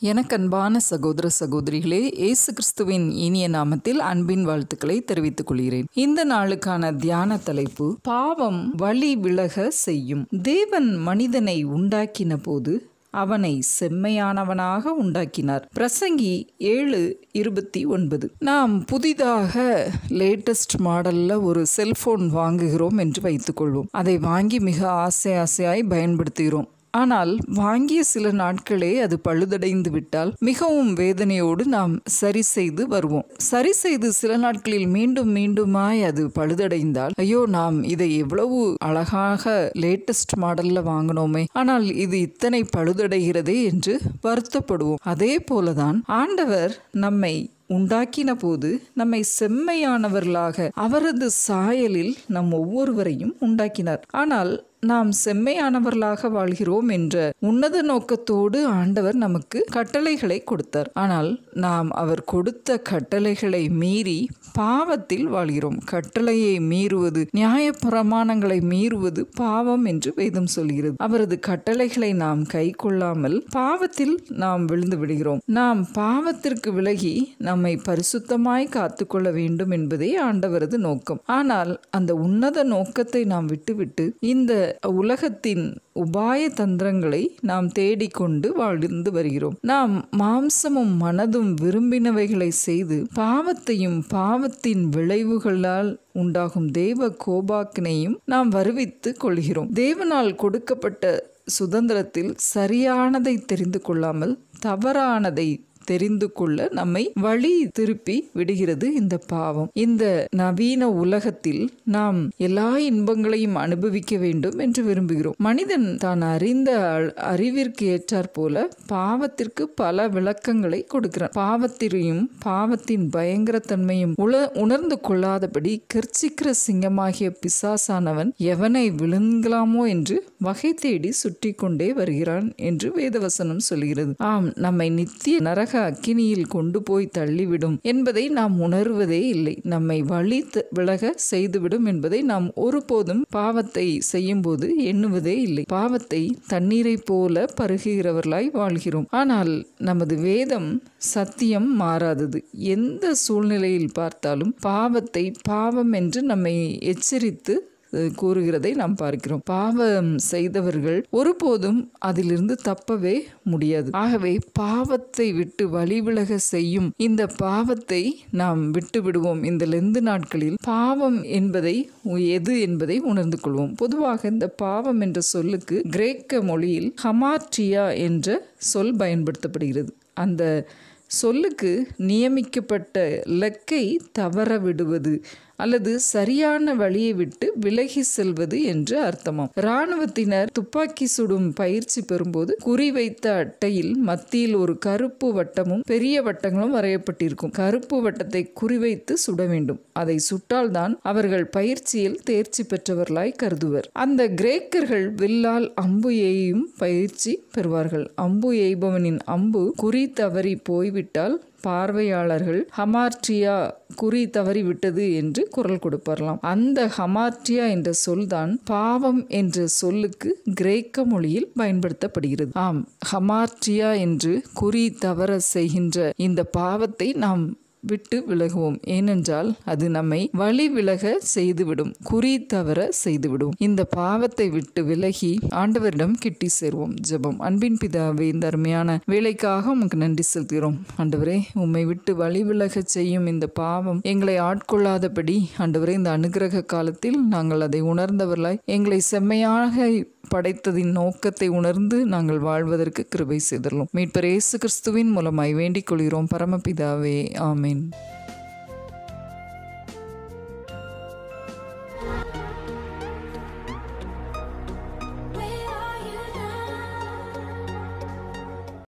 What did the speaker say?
எனக்கு அன்பான சகோதர சகோதரிகளே இயேசு கிறிஸ்துவின் இனிய நாமத்தில் அன்பின் வாழ்த்துக்களை தெரிவித்துக் கொள்கிறேன் இந்த நாளுக்கான தியான தலைப்பு பாவம் வழி விலக செய்யும் தேவன் மனிதனை உண்டாக்கின போது அவனை செம்மையானவனாக உண்டாக்கினார் பிரசங்கி ஏழு இருபத்தி ஒன்பது நாம் புதிதாக லேட்டஸ்ட் மாடல்ல ஒரு செல்போன் வாங்குகிறோம் என்று வைத்துக்கொள்வோம் அதை வாங்கி மிக ஆசை ஆசையாய் பயன்படுத்துகிறோம் ஆனால் வாங்கிய சில நாட்களே அது பழுதடைந்து விட்டால் மிகவும் வேதனையோடு நாம் சரி செய்து வருவோம் சரி செய்து சில நாட்களில் மீண்டும் மீண்டுமாய் அது பழுதடைந்தால் ஐயோ நாம் இதை எவ்வளவு அழகாக லேட்டஸ்ட் மாடல்ல வாங்கினோமே ஆனால் இது இத்தனை பழுதடைகிறதே என்று வருத்தப்படுவோம் அதே போலதான் ஆண்டவர் நம்மை உண்டாக்கின போது நம்மை செம்மையானவர்களாக அவரது சாயலில் நம் ஒவ்வொருவரையும் உண்டாக்கினார் ஆனால் நாம் செம்மையானவர்களாக வாழ்கிறோம் என்ற உன்னத நோக்கத்தோடு ஆண்டவர் நமக்கு கட்டளைகளை கொடுத்தார் ஆனால் நாம் அவர் கொடுத்த கட்டளைகளை மீறி பாவத்தில் வாழ்கிறோம் கட்டளையை மீறுவது நியாய பிரமாணங்களை மீறுவது பாவம் என்று வேதம் சொல்கிறது அவரது கட்டளைகளை நாம் கை கொள்ளாமல் பாவத்தில் நாம் விழுந்து விடுகிறோம் நாம் பாவத்திற்கு விலகி நம்மை பரிசுத்தமாய் காத்துக்கொள்ள வேண்டும் என்பதே ஆண்டவரது நோக்கம் ஆனால் அந்த உன்னத நோக்கத்தை நாம் விட்டுவிட்டு இந்த உலகத்தின் உபாய தந்திரங்களை நாம் தேடிக்கொண்டு வாழ்ந்து வருகிறோம் நாம் மாம்சமும் மனதும் விரும்பினவைகளை செய்து பாவத்தையும் பாவத்தின் விளைவுகளால் உண்டாகும் தேவ கோபாக்கினையும் நாம் வருவித்து கொள்கிறோம் தேவனால் கொடுக்கப்பட்ட சுதந்திரத்தில் சரியானதை தெரிந்து கொள்ளாமல் தவறானதை தெரிந்து கொள்ள நம்மை வழி திருப்பி விடுகிறது இந்த பாவம் இந்த நவீன உலகத்தில் நாம் எல்லா இன்பங்களையும் அனுபவிக்க வேண்டும் என்று விரும்புகிறோம் மனிதன் தான் அறிந்த அறிவிற்கு ஏற்றாற் போல பாவத்திற்கு பல விளக்கங்களை கொடுக்கிறான் பாவத்திலையும் பாவத்தின் பயங்கரத்தன்மையும் உல உணர்ந்து கொள்ளாதபடி கர்ச்சிக்கிற சிங்கமாகிய பிசாசானவன் எவனை விழுங்கலாமோ என்று வகை தேடி சுற்றி கொண்டே வருகிறான் என்று வேதவசனம் சொல்கிறது ஆம் நம்மை நித்திய நரக அக்கினியில் கொண்டு போய் தள்ளிவிடும் என்பதை நாம் உணர்வதே இல்லை நம்மை வழி விலக செய்துவிடும் என்பதை நாம் ஒருபோதும் பாவத்தை செய்யும் போது எண்ணுவதே இல்லை பாவத்தை தண்ணீரை போல பருகுகிறவர்களாய் வாழ்கிறோம் ஆனால் நமது வேதம் சத்தியம் மாறாதது எந்த சூழ்நிலையில் பார்த்தாலும் பாவத்தை பாவம் என்று நம்மை எச்சரித்து கூறுகிறதை நாம் பார்க்கிறோம் பாவம் செய்தவர்கள் ஒருபோதும் அதிலிருந்து தப்பவே முடியாது ஆகவே பாவத்தை விட்டு வழிவிலக செய்யும் இந்த பாவத்தை நாம் விட்டு விடுவோம் இந்த லெந்து நாட்களில் பாவம் என்பதை எது என்பதை உணர்ந்து கொள்வோம் பொதுவாக இந்த பாவம் என்ற சொல்லுக்கு கிரேக்க மொழியில் ஹமாட்ரியா என்ற சொல் பயன்படுத்தப்படுகிறது அந்த சொல்லுக்கு நியமிக்கப்பட்ட இலக்கை தவற விடுவது அல்லது சரியான வழியை விட்டு விலகி செல்வது என்று அர்த்தமாம் இராணுவத்தினர் துப்பாக்கி சுடும் பயிற்சி பெறும்போது குறிவைத்த அட்டையில் மத்தியில் ஒரு கருப்பு வட்டமும் பெரிய வட்டங்களும் வரையப்பட்டிருக்கும் கருப்பு வட்டத்தை குறிவைத்து சுட வேண்டும் அதை சுட்டால்தான் அவர்கள் பயிற்சியில் தேர்ச்சி பெற்றவர்களாய் கருதுவர் அந்த கிரேக்கர்கள் வில்லால் அம்பு எய்யும் பயிற்சி பெறுவார்கள் அம்பு எய்பவனின் அம்பு குறி தவறி போய்விட்டால் பார்வையாளர்கள் ஹமார்டியா குறி தவறிவிட்டது என்று குரல் கொடுப்பாரலாம் அந்த ஹமார்டியா என்ற சொல்தான் பாவம் என்ற சொல்லுக்கு கிரேக்க மொழியில் பயன்படுத்தப்படுகிறது ஆம் ஹமார்டியா என்று குறி தவற செய்கின்ற இந்த பாவத்தை நாம் விட்டு விலகுவோம் ஏனென்றால் அது நம்மை வழி விலக செய்துவிடும் குறி தவற செய்துவிடும் இந்த பாவத்தை விட்டு விலகி ஆண்டவரிடம் கிட்டி சேர்வோம் ஜெபம் அன்பின் பிதாவே இந்த அருமையான வேலைக்காக உமக்கு நன்றி செலுத்துகிறோம் ஆண்டவரே உம்மை விட்டு வழி விலக செய்யும் இந்த பாவம் எங்களை ஆட்கொள்ளாதபடி ஆண்டவரே இந்த அனுகிரக காலத்தில் நாங்கள் அதை உணர்ந்தவர்களாய் எங்களை செம்மையாக படைத்ததின் நோக்கத்தை உணர்ந்து நாங்கள் வாழ்வதற்கு கிருபை செய்தரலாம் மீட்பர் இயேசு கிறிஸ்துவின் மூலமாய் வேண்டிக் கொள்கிறோம் பரமபிதாவே ஆமேன்